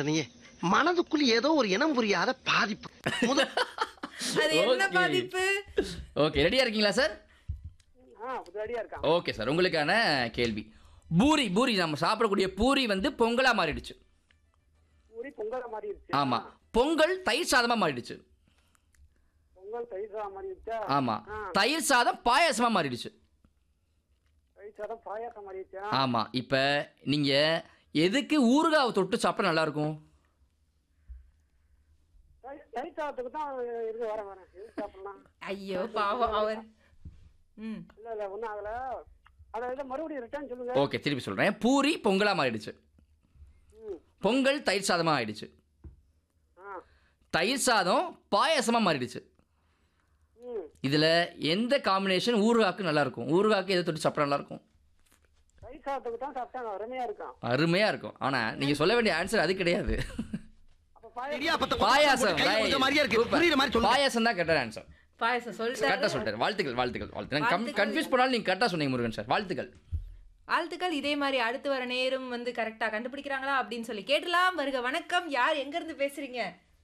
உடனே மனதுக்குள் ஏதோ ஒரு இனம் புரியாத பாதிப்பு முத- அது என்ன Okay. பாதிப்பு ஓகே ரெடியா இருக்கீங்களா சார் ஆ ரெடியா இருக்கான் ஓகே சார் உங்களுக்கான கேள்வி பூரி பூரி நம்ம சாப்பிடக்கூடிய பூரி வந்து பொங்கலா மாறிடுச்சு பூரி பொங்கல் மாதிரி இருச்சு ஆமா பொங்கல் தயிர் சாதமா மாறிடுச்சு பொங்கல் தயிர் சாதம் மாதிரி இருச்சா ஆமா ஆ. தயிர் சாதம் பாயாசமா மாறிடுச்சு தயிர் சாதம் பாயாசம் மாதிரி இருச்சா ஆமா இப்ப நீங்க எதுக்கு ஊறுகாவை தொட்டு சாப்பிட்டா நல்லா இருக்கும் தயிர் தயிர் சாதத்துக்கு தான் இருக்கு வரேன் வரேன் எதுக்கு சாப்பிடலாம் ஐயோ பாவம் அவர் ம் இல்ல இல்ல ஒன்றும் ஆகல அதை இதை மறுபடியும் ரிட்டர்ன் சொல்லுங்க ஓகே திருப்பி சொல்றேன் பூரி பொங்கலா மாறிடுச்சு ம் பொங்கல் தயிர் சாதமா ஆயிடுச்சு ஆ தயிர் சாதம் பாயாசமா மாறிடுச்சு ம் இதுல எந்த காம்பினேஷன் ஊறுகாக்கு நல்லா இருக்கும் ஊறுகாக்கு எதை தொட்டு சாப்பிட்டா நல்லா இருக்கும் தயிர் சாதத்துக்கு தான் சாப்பிட்டா அருமையா இருக்கும் அருமையா இருக்கும் ஆனா நீங்க சொல்ல வேண்டிய ஆன்சர் அது கிடையாது அப்ப பாயாசம் இடியாப்பத்தை பாயாசம் கை right. கொடுத்த மாதிரியே இருக்கு Super. புரியுற மாதிரி சொல்லுங்க பாயாசம் தான் கரெக்டான ஆன்சர் பாயசம் கரெக்டா சொல்லிட்டாரு சொல்லிட்டாரு வாழ்த்துக்கள் வாழ்த்துக்கள் வாழ்த்துக்கள் வாழ்த்துக்கள். கன்ஃபியூஸ் பண்ணாலும் நீங்க கரெக்டா சொன்னீங்க முருகன் சார் வாழ்த்துக்கள் வாழ்த்துக்கள் இதே மாதிரி அடுத்து வர நேரம் வந்து கரெக்டா கண்டுபிடிக்கிறாங்களா அப்படின்னு சொல்லி கேட்டலாம் வருக வணக்கம் யார் எங்க இருந்து பேசுறீங்க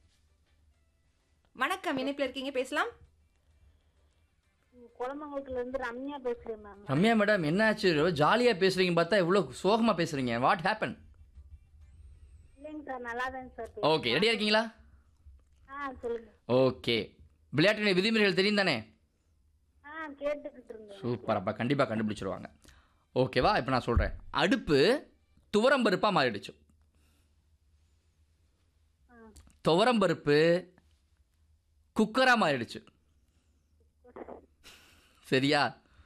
வணக்கம் இணைப்புல இருக்கீங்க பேசலாம் குழம்பங்குளத்துல இருந்து ரம்யா பேசுறேன் மேம் ரம்யா மேடம் என்னாச்சு ஜாலியா பேசுறீங்க பார்த்தா இவ்வளவு சோகமா பேசுறீங்க வாட் ஹேப்பன் இல்லைங்க சார் நல்லா தாங்க சார் ஓகே ரெடியா இருக்கீங்களா ஆ சொல்லுங்க ஓகே விளையாட்டினுடைய விதிமுறைகள் தெரியும் தானே ஆ கேட்டுக்கிட்டு இருந்தேன் சூப்பர் அப்போ கண்டிப்பாக கண்டுபிடிச்சிருவாங்க ஓகேவா இப்போ நான் சொல்கிறேன் அடுப்பு துவரம்பருப்பாக மாறிடுச்சு துவரம்பருப்பு குக்கராக மாறிடுச்சு சரியா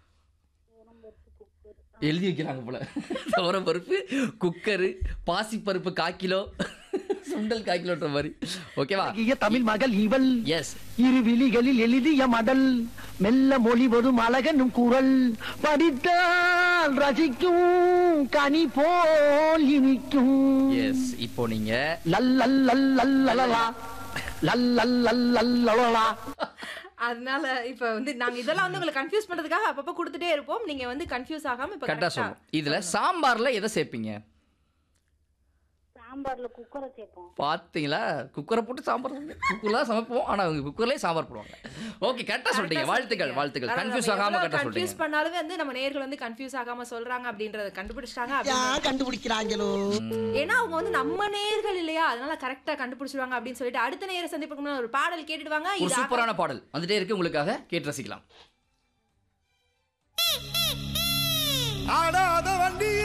எழுதி வைக்கிறாங்க போல துவரம்பருப்பு குக்கரு பாசிப்பருப்பு கால் கிலோ சுண்டல் கால் கிலோன்ற மாதிரி ஓகேவா அழகிய தமிழ் மகள் இவள் எஸ் இரு விழிகளில் எழுதிய மடல் மெல்ல மொழிவதும் அழகனும் குரல் படித்தால் ரசிக்கும் கனி போல் இனிக்கும் எஸ் இப்போ நீங்க லல்லல் லல்லல் லலலா லல்லல் லல்லல் லலலா அதனால இப்ப வந்து நாங்க இதெல்லாம் வந்து உங்களை கன்ஃபியூஸ் பண்றதுக்காக அப்பப்ப கொடுத்துட்டே இருப்போம் நீங்க வந்து கன்ஃபியூஸ் ஆகாம இப்ப கரெக்டாக கரெக்டா சொல்லணும் இதுல சாம்பார்ல எதை சேர்ப்பீங்க சாம்பார்ல குக்கரை சேர்ப்போம் பார்த்தீங்களா குக்கரை போட்டு சாம்பார் குக்கர்லாம் சமைப்போம் ஆனா அவங்க குக்கர்லயே சாம்பார் போடுவாங்க ஓகே கரெக்டாக சொல்லிட்டீங்க வாழ்த்துக்கள் வாழ்த்துக்கள் கன்ஃபியூஸ் ஆகாம கரெக்டாக கன்ஃபியூஸ் சொல்லிட்டீங்க பண்ணாலுமே வந்து நம்ம நேர்கள் வந்து கன்ஃபியூஸ் ஆகாம சொல்றாங்க அப்படின்றத கண்டுபிடிச்சிட்டாங்க அப்படின்னு கண்டுபிடிக்கிறாங்களோ ஏன்னா அவங்க வந்து நம்ம நேர்கள் இல்லையா அதனால கரெக்டா கண்டுபிடிச்சிருவாங்க அப்படின்னு சொல்லிட்டு அடுத்த நேர சந்திப்புக்கு முன்னாடி ஒரு பாடல் கேட்டுடுவாங்க ஒரு இது சூப்பரான பாடல் வந்துட்டே இருக்கு உங்களுக்காக கேட்டு ரசிக்கலாம் ஆடாத வண்டிய